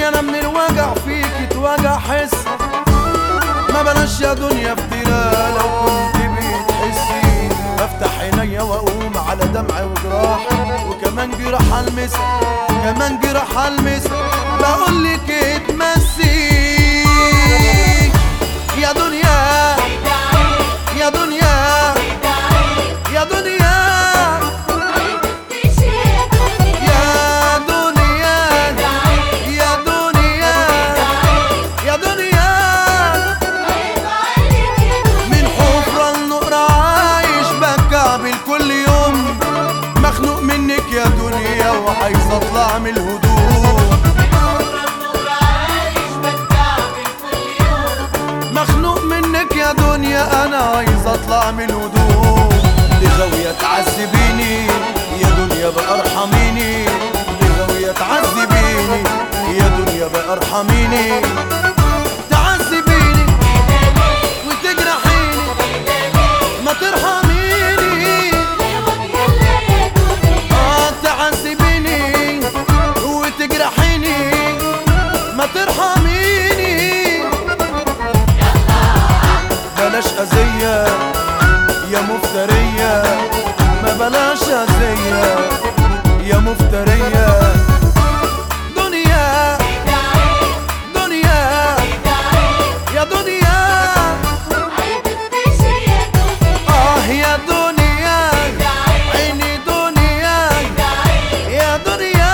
يا انا من الوجع فيك اتوجع حس ما بلاش يا دنيا افتراء لو كنت بتحسي بفتح عينيا واقوم على دمع وجراح وكمان جراح المس كمان جراح المس بقول لك اتمسي يا دنيا يا دنيا يا دنيا يا دنيا يا دنيا يا دنيا من حفرة النقرة عايش بكعبل كل يوم مخنوق منك يا دنيا وعايز اطلع من الهدوء مخنوق منك يا دنيا انا عايز اطلع من الهدوء لغاوية تعذبيني يا دنيا بقى ارحميني لغاوية تعذبيني يا دنيا بقى ارحميني تعذبيني وتجرحيني ما ترحميني اه تعذبيني وتجرحيني ما ترحميني بلاش أذية يا مفترية ما بلاش أذية يا مفترية دنيا دنيا يا دنيا آه يا دنيا عيني دنيا يا دنيا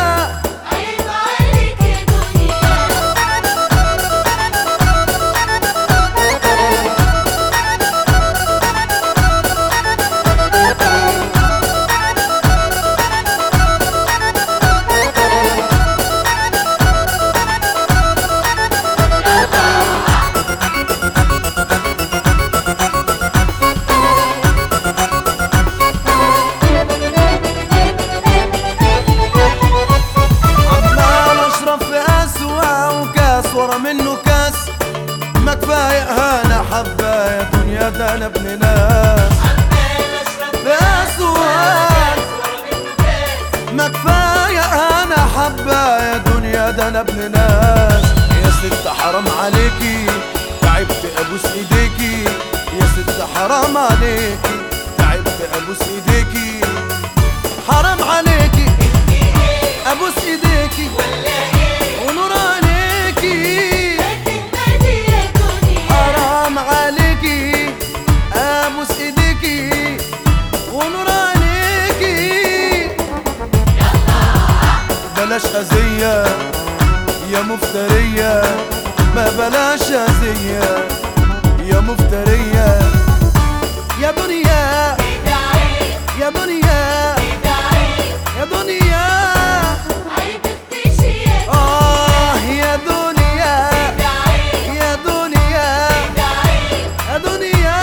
عمال اشرب في اسوأ وكاس ورا منه كاس ما كفايه هانا حبه يا دنيا ده انا ابن ناس في اسوأ ما كفايه هانا حبه يا دنيا ده انا ابن ناس يا ست حرام عليكي تعبت ابوس ايديكي يا ست حرام عليكي تعبت ابوس ايديكي حرام عليكي ابوس ايديكي ونور عينيكي حرام عليكي ابوس ايديكي ونور عينيكي بلاش اذية يا مفترية ما بلاش اذية يا مفترية يا دنيا يا دنيا يا دنيا آه يا دنيا يا دنيا يا دنيا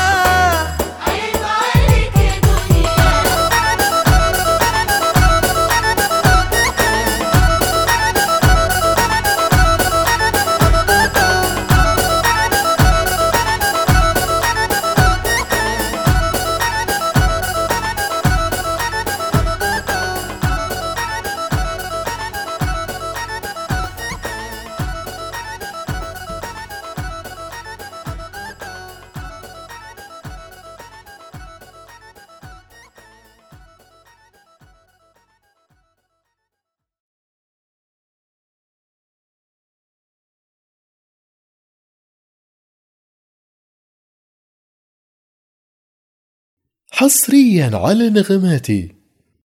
حصريا على نغماتي